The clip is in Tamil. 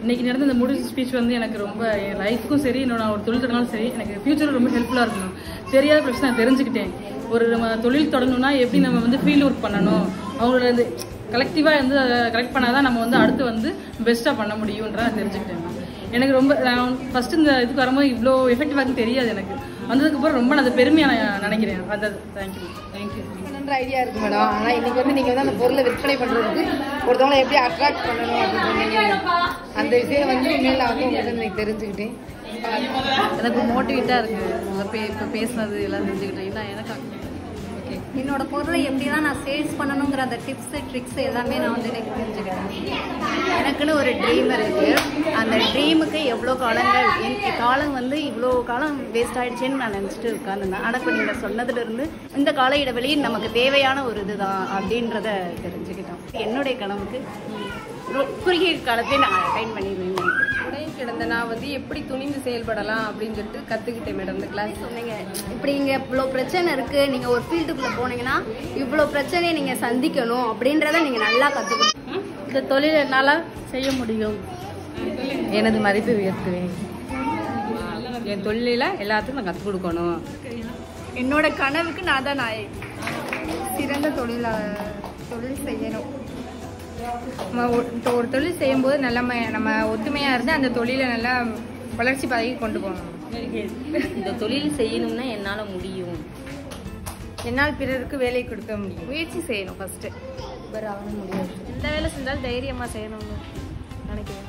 இன்னைக்கு நடந்த இந்த முடிவு ஸ்பீச் வந்து எனக்கு ரொம்ப என் லைஃப்க்கும் சரி என்னோட நான் ஒரு தொழில் தொடங்கினாலும் சரி எனக்கு ஃபியூச்சர் ரொம்ப ஹெல்ப்ஃபுல்லாக இருக்கணும் தெரியாத பிரச்சனை நான் தெரிஞ்சுக்கிட்டேன் ஒரு நம்ம தொழில் தொடங்கணும்னா எப்படி நம்ம வந்து ஃபீல்ட் ஒர்க் பண்ணணும் அவங்களோட இந்த கலெக்டிவாக வந்து அதை கரெக்ட் பண்ணாதான் நம்ம வந்து அடுத்து வந்து பெஸ்ட்டாக பண்ண முடியுன்ற நான் தெரிஞ்சுக்கிட்டேன் எனக்கு ரொம்ப நான் ஃபர்ஸ்ட் இந்த இதுக்கு வரும்போது இவ்வளோ எஃபெக்டிவாக தெரியாது எனக்கு வந்ததுக்கப்புறம் ரொம்ப நான் அதை பெருமையாக நான் நினைக்கிறேன் அதான் தேங்க்யூ தேங்க்யூ பண்ணணுன்ற ஐடியா இருக்கு மேடம் ஆனா இன்னைக்கு வந்து நீங்க வந்து அந்த பொருளை விற்பனை பண்றதுக்கு ஒருத்தவங்களை எப்படி அட்ராக்ட் பண்ணணும் அப்படின்னு சொன்னீங்க அந்த விஷயம் வந்து இனிமேல் நான் வந்து உங்களுக்கு இன்னைக்கு தெரிஞ்சுக்கிட்டேன் எனக்கு மோட்டிவேட்டாக இருக்குது இப்போ பேசுனது எல்லாம் தெரிஞ்சுக்கிட்டேன் இல்லை எனக்கு ஓகே என்னோட பொருளை எப்படிலாம் நான் சேல்ஸ் பண்ணணுங்கிற அந்த டிப்ஸ் ட்ரிக்ஸ் எல்லாமே நான் வந்து எனக்கு தெரிஞ்சுக்கிறேன் எனக்குன்னு ஒரு ட்ரீம் இருக்கு அந்த ட்ரீமுக்கு எவ்வளோ காலங்கள் என் காலம் வந்து இவ்வளோ காலம் வேஸ்ட் ஆயிடுச்சேன்னு நான் நினச்சிட்டு உட்காந்துருந்தேன் ஆனால் இப்போ நீங்கள் சொன்னதுல இருந்து இந்த கால இடைவெளி நமக்கு தேவையான ஒரு இதுதான் அப்படின்றத தெரிஞ்சுக்கிட்டோம் என்னுடைய கனவுக்கு ரொ- குறுகிய காலத்தை நான் அட்டைன் பண்ணிடுவேன் நினைக்கிறேன் உடைய கிடந்த நான் வந்து எப்படி துணிந்து செயல்படலாம் அப்படின்னு சொல்லிட்டு கத்துக்கிட்டேன் மேடம் இந்த கிளாஸ் சொன்னீங்க இப்படி இங்க இவ்வளோ பிரச்சனை இருக்கு நீங்க ஒரு ஃபீல்டுக்குள்ள போனீங்கன்னா இவ்வளோ பிரச்சனையை நீங்க சந்திக்கணும் அப்படின்றத நீங்க நல்லா கத்துக்கணும் இந்த தொழில் என்னால் செய்ய முடியும் எனது மதிப்பை உயர்த்துவேன் என் தொழில எல்லாத்துக்கும் நான் கற்றுக் கொடுக்கணும் என்னோட கனவுக்கு நான் தான் நாய் சிறந்த தொழில தொழில் செய்யணும் நம்ம ஒரு- இப்போ ஒரு தொழில் செய்யும்போது நல்ல ம- நம்ம ஒத்துமையா இருந்து அந்த தொழிலை நல்லா வளர்ச்சி பாதைக்கு கொண்டு போகணும் இந்த தொழில் செய்யணும்னா என்னால முடியும் என்னால் பிறருக்கு வேலை கொடுக்க முடியும் முயற்சி செய்யணும் ஃபர்ஸ்ட் எந்த வேலை செஞ்சாலும் தைரியமா செய்யணும்னு நினைக்கிறேன்